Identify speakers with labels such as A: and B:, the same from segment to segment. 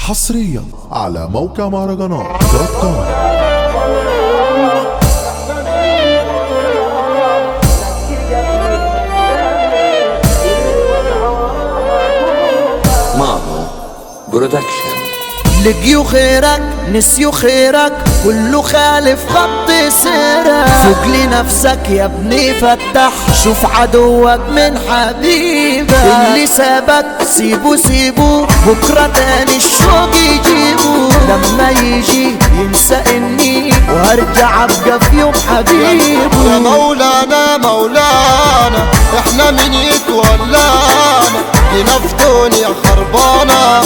A: حصريا على موقع مهرجانات دوت كوم
B: مامو برودكشن
C: لقيوا خيرك نسيوا خيرك كله خالف خط سيرك فوق لنفسك يا ابني فتح شوف عدوك من حبيبك اللي سابك سيبه سيبه بكرة تاني الشوق يجيبه لما يجي ينسى اني وارجع ابقى في يوم
D: يا
C: حبيبه
D: مولانا مولانا احنا من يتولانا جينا في دنيا خربانة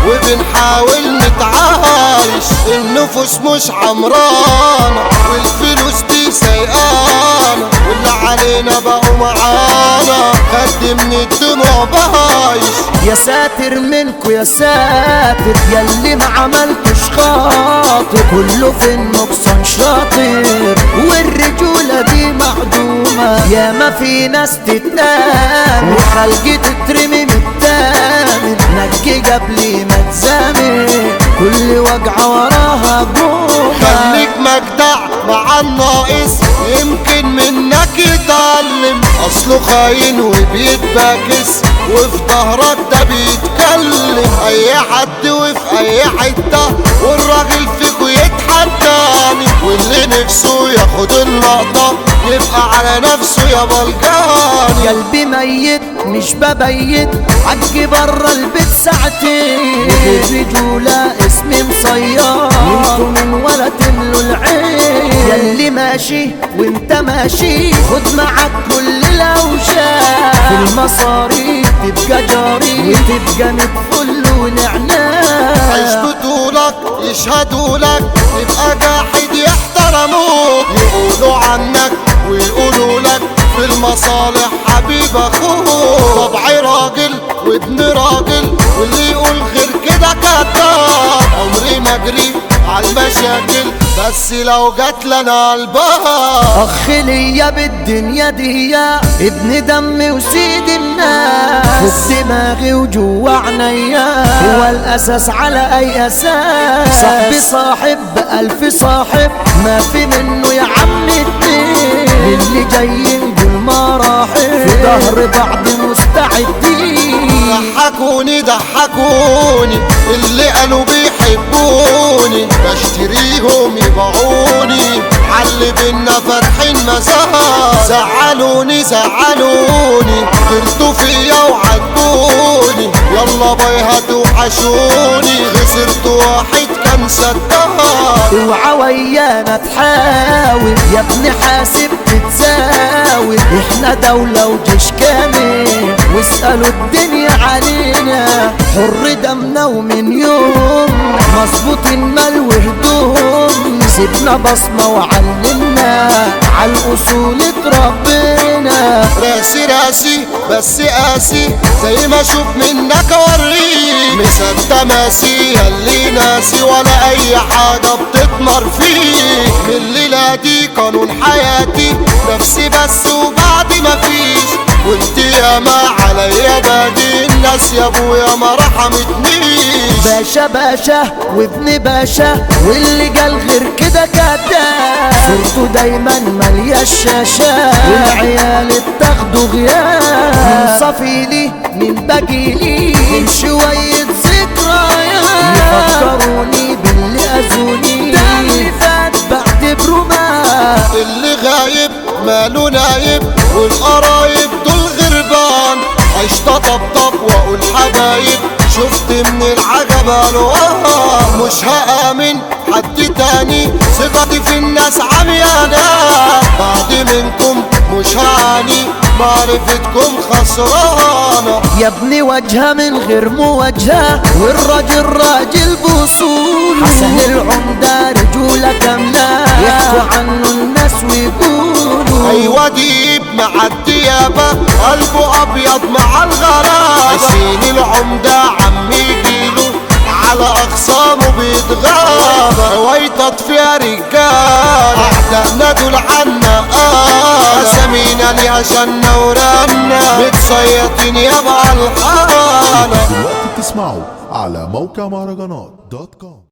D: وبنحاول نتعايش النفوس مش عمرانة والفلوس دي سيئانة واللي علينا بقوا معانا خد من الدموع بايش
C: يا ساتر منكو يا ساتر ياللي ما عملتش خاطر كله في النقصان شاطر والرجولة دي معدومة يا ما في ناس تتآمن وخلقي تترمي من التامن نجي قبل ما تزامن كل وجعة وراها جومة
D: خليك مجدع مع الناقص يمكن منك يتعلم اصله خاين وبيتباكس وفي ظهرك ده بيتكلم اي حد وفي اي حته والراجل فيكو يتحداني واللي نفسه ياخد اللقطه يبقى على نفسه يا بلجاني
C: قلبي ميت مش ببيت عجي برا البيت ساعتين الرجولة اسمي مصيار انتوا من ولا تملوا العين ياللي ماشي وانت ماشي خد معك كل الاوجاع في المصاري تبقى جاري وتبقى متفل ونعناع
D: عيش بطولك يشهدوا لك يبقى جاحد يحترموك يقولوا عنك ويقولوا لك في المصالح حبيب اخوك طبعي راجل وابن راجل واللي يقول غير كده كذاب عمري ما اجري على المشاكل بس لو جات لنا الباب
C: اخ ليا بالدنيا دي ابن دمي وسيد الناس فوق دماغي وجوا عينيا هو الاساس على اي اساس صاحبي صاحب بألف صاحب ما في منه يا عم اتنين اللي جاي نقول مراحل في ظهر بعض مستعدين
D: ضحكوني ضحكوني اللي قالوا بيحبوني بشتريهم يبيعوني علي بينا فرحين مساها زعلوني زعلوني غلطوا فيا وعاتبوني يلا باي هتوحشوني خسرت واحد كان ستار
C: اوعى ويانا تحاول يا ابني حاسب تتزاول احنا دولة وجيش كامل واسألوا الدنيا علينا حر دمنا ومن يوم مظبوط المال وهدوم سيبنا بصمة وعلمنا عالأصول اتربينا
D: راسي راسي بس قاسي زي ما اشوف منك اوريك مصدق ماسي ياللي ناسي ولا اي حاجه بتطمر فيك من الليله دي قانون حياتي نفسي بس وبعد ما فيش وانت يا ما عليا باقي الناس يا ابويا ما رحمتنيش
C: باشا باشا وابن باشا واللي قال غير كده كذاب صورته دايما مالية الشاشة والعيال بتاخده غياب من صفيلي من بجيلي من شوية ذكريات يفكروني باللي أذوني ده اللي فات بعتبره مات
D: اللي غايب ماله نايب والقرايب دول غربان عشت طبطب واقول حبايب شفت من العجب الوان مش هآمن حد تاني ثقتي في الناس عميانة بعد منكم مش هعاني معرفتكم خسرانة
C: يا ابني وجهه من غير مواجهة والراجل راجل بوصول حسن العمدة رجولة كاملة يحكوا عنه الناس ويقولوا
D: ايوه ديب مع الديابة قلبه ابيض مع الغرابة حسين العمدة عمي جيله على اخصامه بيتغابى هوايتط فيها رجال اعدائنا دول عنا قال اسامينا ليها شنا ورنا متصيطين يابا على الحالة
A: دلوقتي بتسمعوا على موقع مهرجانات دوت كوم